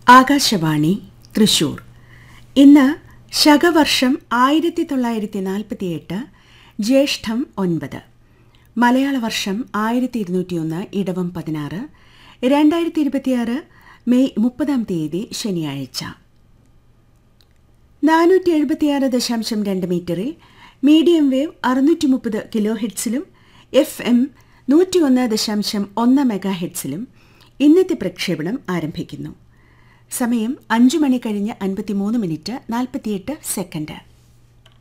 ആകാശവാണി തൃശൂർ ഇന്ന് ശകവർഷം ആയിരത്തി തൊള്ളായിരത്തി നാൽപ്പത്തിയെട്ട് ജ്യേഷ്ഠം ഒൻപത് മലയാള വർഷം ആയിരത്തി ഇരുന്നൂറ്റിയൊന്ന് ഇടവം പതിനാറ് രണ്ടായിരത്തി ഇരുപത്തിയാറ് മെയ് മുപ്പതാം തീയതി ശനിയാഴ്ച നാനൂറ്റി എഴുപത്തിയാറ് ദശാംശം രണ്ട് മീറ്ററിൽ മീഡിയം വേവ് അറുന്നൂറ്റി മുപ്പത് കിലോ ഹെഡ്സിലും എഫ് എം നൂറ്റിയൊന്ന് ദശാംശം ഒന്ന് മെഗാ ഹെഡ്സിലും ഇന്നത്തെ പ്രക്ഷേപണം ആരംഭിക്കുന്നു സമയം അഞ്ചു മണി കഴിഞ്ഞ് അൻപത്തിമൂന്ന് മിനിറ്റ് നാൽപ്പത്തിയെട്ട് സെക്കൻഡ്